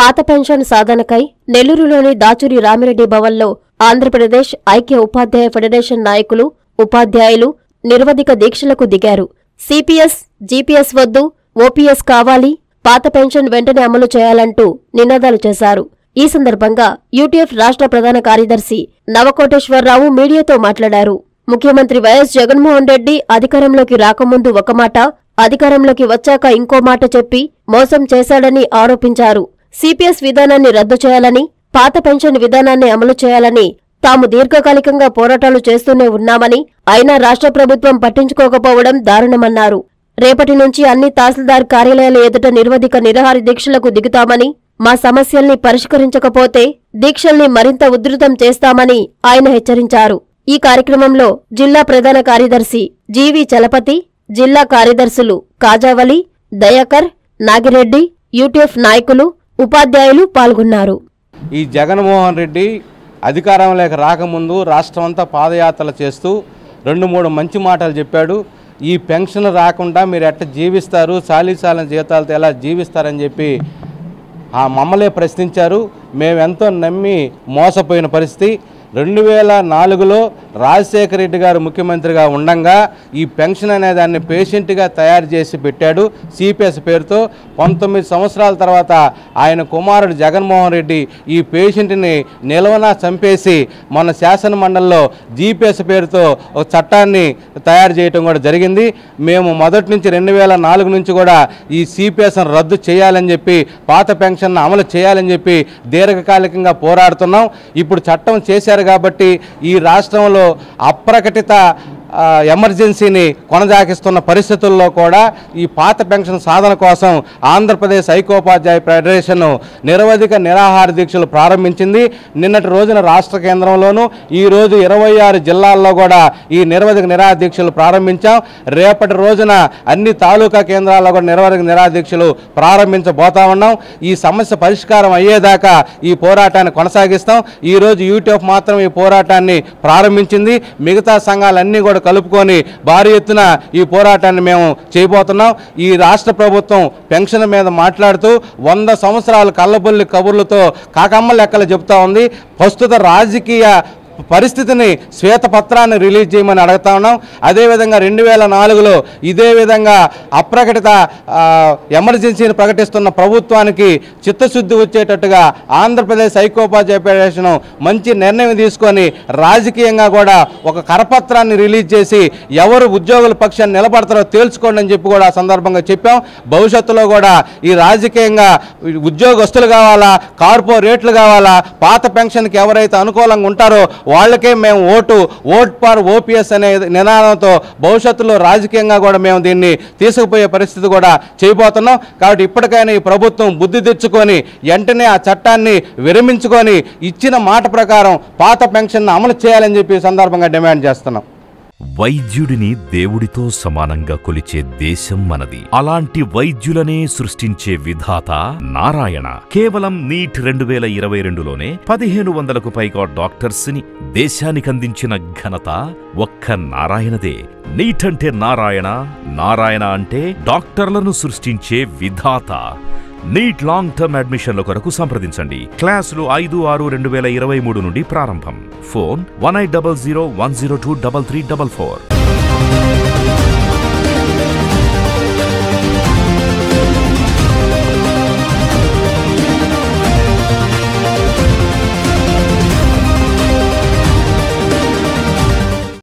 పాత పెన్షన్ సాధనకై నెల్లూరులోని దాచురి రామిరెడ్డి భవన్లో ఆంధ్రప్రదేశ్ ఐక్య ఉపాధ్యాయ ఫెడరేషన్ నాయకులు ఉపాధ్యాయులు నిర్వధిక దీక్షలకు దిగారు సిపిఎస్ జీపీఎస్ వద్దు ఓపీఎస్ కావాలి పాత పెన్షన్ వెంటనే అమలు చేయాలంటూ నినాదాలు చేశారు ఈ సందర్భంగా యూటీఎఫ్ రాష్ట్ర ప్రధాన కార్యదర్శి నవకోటేశ్వరరావు మీడియాతో మాట్లాడారు ముఖ్యమంత్రి వైఎస్ జగన్మోహన్ రెడ్డి అధికారంలోకి రాకముందు ఒక మాట అధికారంలోకి వచ్చాక ఇంకో మాట చెప్పి మోసం చేశాడని ఆరోపించారు సిపిఎస్ విధానాన్ని రద్దు చేయాలని పాత పెన్షన్ విధానాన్ని అమలు చేయాలని తాము దీర్ఘకాలికంగా పోరాటాలు చేస్తూనే ఉన్నామని అయినా రాష్ట్ర ప్రభుత్వం పట్టించుకోకపోవడం దారుణమన్నారు రేపటి నుంచి అన్ని తహసీల్దార్ కార్యాలయాల ఎదుట నిర్వధిక నిరాహార దీక్షలకు దిగుతామని మా సమస్యల్ని పరిష్కరించకపోతే దీక్షల్ని మరింత ఉధృతం చేస్తామని ఆయన హెచ్చరించారు ఈ కార్యక్రమంలో జిల్లా ప్రధాన కార్యదర్శి జీవి చలపతి జిల్లా కార్యదర్శులు కాజావలి దయాకర్ నాగిరెడ్డి యూటీఎఫ్ నాయకులు ఉపాధ్యాయులు పాల్గొన్నారు ఈ జగన్మోహన్ రెడ్డి అధికారంలోకి రాకముందు రాష్ట్రం అంతా పాదయాత్రలు చేస్తూ రెండు మూడు మంచి మాటలు చెప్పాడు ఈ పెన్షన్ రాకుండా మీరు ఎట్ట జీవిస్తారు చాలీచాలని జీతాలతో ఎలా జీవిస్తారని చెప్పి ఆ మమ్మల్నే ప్రశ్నించారు మేమెంతో నమ్మి మోసపోయిన పరిస్థితి రెండు వేల నాలుగులో రాజశేఖర రెడ్డి గారు ముఖ్యమంత్రిగా ఉండంగా ఈ పెన్షన్ అనే దాన్ని పేషెంట్గా తయారు చేసి పెట్టాడు సిపిఎస్ పేరుతో పంతొమ్మిది సంవత్సరాల తర్వాత ఆయన కుమారుడు జగన్మోహన్ రెడ్డి ఈ పేషెంట్ని నిలవన చంపేసి మన శాసన మండలిలో జీపీఎస్ పేరుతో ఒక చట్టాన్ని తయారు చేయడం కూడా జరిగింది మేము మొదటి నుంచి రెండు వేల నాలుగు నుంచి కూడా ఈ సిపిఎస్ను రద్దు చేయాలని చెప్పి పాత పెన్షన్ అమలు చేయాలని చెప్పి దీర్ఘకాలికంగా పోరాడుతున్నాం ఇప్పుడు చట్టం చేశారు కాబట్టి ఈ రాష్ట్రంలో అప్రకటిత ఆ, ఎమర్జెన్సీని కొనసాగిస్తున్న పరిస్థితుల్లో కూడా ఈ పాత పెన్షన్ సాధన కోసం ఆంధ్రప్రదేశ్ ఐకోపాధ్యాయ ఫెడరేషన్ నిరవధిక నిరాహార దీక్షలు ప్రారంభించింది నిన్నటి రోజున రాష్ట్ర కేంద్రంలోనూ ఈ రోజు ఇరవై ఆరు జిల్లాల్లో కూడా ఈ నిరవధిక నిరాహార దీక్షలు ప్రారంభించాం రేపటి రోజున అన్ని తాలూకా కేంద్రాల్లో కూడా నిరవధిక నిరాహార దీక్షలు ప్రారంభించబోతా ఉన్నాం ఈ సమస్య పరిష్కారం అయ్యేదాకా ఈ పోరాటాన్ని కొనసాగిస్తాం ఈ రోజు యూట్యూబ్ మాత్రం ఈ పోరాటాన్ని ప్రారంభించింది మిగతా సంఘాలన్నీ కూడా కలుపుకొని భారీ ఎత్తున ఈ పోరాటాన్ని మేము చేయబోతున్నాం ఈ రాష్ట్ర ప్రభుత్వం పెన్షన్ మీద మాట్లాడుతూ వంద సంవత్సరాల కళ్ళబొల్లి కబుర్లతో కాకమ్మ లెక్కలు చెబుతా ఉంది ప్రస్తుత రాజకీయ పరిస్థితిని శ్వేతపత్రాన్ని రిలీజ్ చేయమని అడుగుతా ఉన్నాం అదేవిధంగా రెండు వేల నాలుగులో ఇదే విధంగా అప్రకటిత ఆ, ఎమర్జెన్సీని ప్రకటిస్తున్న ప్రభుత్వానికి చిత్తశుద్ధి వచ్చేటట్టుగా ఆంధ్రప్రదేశ్ ఐకోపాధ్యాయ ఫెడరేషన్ మంచి నిర్ణయం తీసుకొని రాజకీయంగా కూడా ఒక కరపత్రాన్ని రిలీజ్ చేసి ఎవరు ఉద్యోగుల పక్షాన్ని నిలబడతారో తేల్చుకోండి అని చెప్పి కూడా ఆ సందర్భంగా చెప్పాం భవిష్యత్తులో కూడా ఈ రాజకీయంగా ఉద్యోగస్తులు కావాలా కార్పొరేట్లు కావాలా పాత పెన్షన్కి ఎవరైతే అనుకూలంగా ఉంటారో వాళ్ళకే మేము ఓటు ఓట్ ఫర్ ఓపీఎస్ అనే నినాదంతో భవిష్యత్తులో రాజకీయంగా కూడా మేము దీన్ని తీసుకుపోయే పరిస్థితి కూడా చేయబోతున్నాం కాబట్టి ఇప్పటికైనా ఈ ప్రభుత్వం బుద్ధి తెచ్చుకొని వెంటనే ఆ చట్టాన్ని విరమించుకొని ఇచ్చిన మాట ప్రకారం పాత పెన్షన్ అమలు చేయాలని చెప్పి ఈ సందర్భంగా డిమాండ్ చేస్తున్నాం వైద్యుడిని దేవుడితో సమానంగా కొలిచే దేశం మనది అలాంటి వైద్యులనే సృష్టించే విధాత నారాయణ కేవలం నీట్ రెండు వేల ఇరవై రెండులోనే పదిహేను వందలకు పైగా డాక్టర్స్ ని దేశానికందించిన ఘనత ఒక్క నారాయణదే నీట్ అంటే నారాయణ నారాయణ అంటే డాక్టర్లను సృష్టించే విధాత నీట్ లాంగ్ టర్మ్ అడ్మిషన్ల కొరకు సంప్రదించండి క్లాసులు ఐదు ఆరు రెండు వేల ఇరవై మూడు నుండి ప్రారంభం phone one eight double zero one zero two double three double four